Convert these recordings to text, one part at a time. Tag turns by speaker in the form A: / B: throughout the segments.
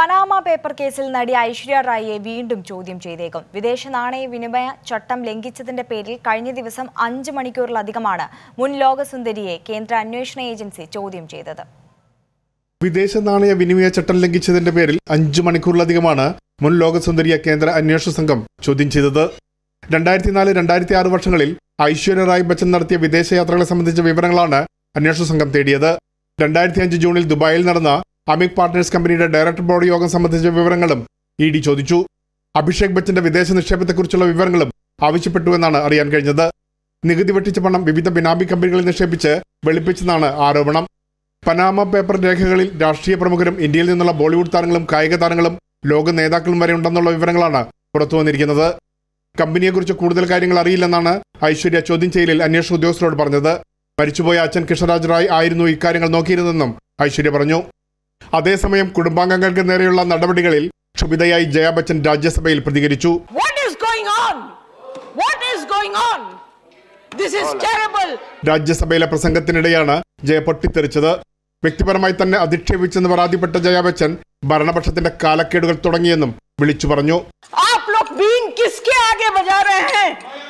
A: Panama paper കേസിൽ നടി ഐശ്വര്യ റായിയെ വീണ്ടും ചോദ്യം ചെയ്തേക്കും വിദേശ നാണയ വിനിമയ ചട്ടം ലംഘിച്ചതിന്റെ പേരിൽ കഴിഞ്ഞ ദിവസം അഞ്ച് മണിക്കൂറിലധികമാണ് മുൻ ലോകസുന്ദരിയെ കേന്ദ്ര അന്വേഷണ ഏജൻസി ചോദ്യം ചെയ്തത്
B: വിദേശ നാണയ വിനിമയ ചട്ടം ലംഘിച്ചതിന്റെ പേരിൽ അഞ്ചു മണിക്കൂറിലധികമാണ് മുൻ ലോകസുന്ദരിയ കേന്ദ്ര അന്വേഷണ സംഘം ചോദ്യം ചെയ്തത് രണ്ടായിരത്തി നാല് രണ്ടായിരത്തി ആറ് വർഷങ്ങളിൽ ഐശ്വര്യ റായ് ബച്ചൻ നടത്തിയ വിദേശയാത്രകളെ സംബന്ധിച്ച വിവരങ്ങളാണ് അന്വേഷണ സംഘം തേടിയത് രണ്ടായിരത്തി അഞ്ച് ജൂണിൽ ദുബായിൽ നടന്ന അമിക് പാർട്ട്നേഴ്സ് കമ്പനിയുടെ ഡയറക്ടർ ബോർഡ് യോഗം സംബന്ധിച്ച വിവരങ്ങളും ഇ ഡി ചോദിച്ചു അഭിഷേക് ബച്ചന്റെ വിദേശ നിക്ഷേപത്തെക്കുറിച്ചുള്ള വിവരങ്ങളും ആവശ്യപ്പെട്ടുവെന്നാണ് അറിയാൻ കഴിഞ്ഞത് നികുതി വെട്ടിച്ച പണം വിവിധ ബിനാമി കമ്പനികളിൽ നിക്ഷേപിച്ച് വെളുപ്പിച്ചെന്നാണ് ആരോപണം പനാമ പേപ്പർ രേഖകളിൽ രാഷ്ട്രീയ പ്രമുഖരും ഇന്ത്യയിൽ നിന്നുള്ള ബോളിവുഡ് താരങ്ങളും കായിക താരങ്ങളും ലോക നേതാക്കളും വരെ ഉണ്ടെന്നുള്ള വിവരങ്ങളാണ് പുറത്തു വന്നിരിക്കുന്നത് കമ്പനിയെക്കുറിച്ച് കൂടുതൽ കാര്യങ്ങൾ അറിയില്ലെന്നാണ് ഐശ്വര്യ ചോദ്യം ചെയ്യലിൽ അന്വേഷണ ഉദ്യോഗസ്ഥരോട് പറഞ്ഞത് മരിച്ചുപോയ അച്ഛൻ കൃഷ്ണരാജ് റായ് ആയിരുന്നു ഇക്കാര്യങ്ങൾ നോക്കിയിരുന്നെന്നും ഐശ്വര്യ പറഞ്ഞു അതേസമയം കുടുംബാംഗങ്ങൾക്ക് നേരെയുള്ള നടപടികളിൽ ക്ഷുഭിതയായി ജയ ബച്ചൻ രാജ്യസഭയിൽ പ്രതികരിച്ചു
C: What is going on? What is going on? This is terrible.
B: രാജ്യസഭയിലെ പ്രസംഗത്തിനിടെയാണ് Jaya പൊട്ടിത്തെറിച്ചത് വ്യക്തിപരമായി തന്നെ അധിക്ഷേപിച്ചെന്ന് പരാതിപ്പെട്ട ജയ ബച്ചൻ ഭരണപക്ഷത്തിന്റെ കാലക്കേടുകൾ തുടങ്ങിയെന്നും വിളിച്ചു പറഞ്ഞു
C: आप लोग बीन किसके आगे बजा रहे हैं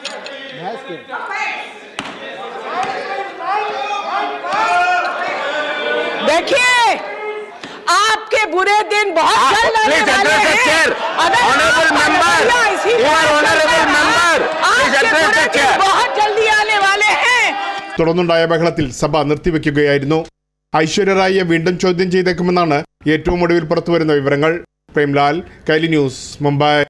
C: देखिए आपके बुरे दिन बहुत जल्द आने
D: Please
C: वाले
D: address the
C: हैं
D: chair.
C: अगर
D: Honorable
C: आपका
D: member.
C: रवैया इसी
D: You are
C: तरह
D: honorable
C: चलता रहा,
D: member. Please
C: आपके
D: address
C: बुरे
D: the
C: दिन
D: chair.
C: बहुत जल्दी आने वाले हैं
B: തുടർന്നുണ്ടായ ബഹളത്തിൽ സഭ നിർത്തിവെക്കുകയായിരുന്നു ഐശ്വര്യ റായിയെ വീണ്ടും ചോദ്യം ചെയ്തേക്കുമെന്നാണ് ഏറ്റവും ഒടുവിൽ പുറത്തുവരുന്ന വിവരങ്ങൾ പ്രേംലാൽ കൈലി ന്യൂസ് മുംബൈ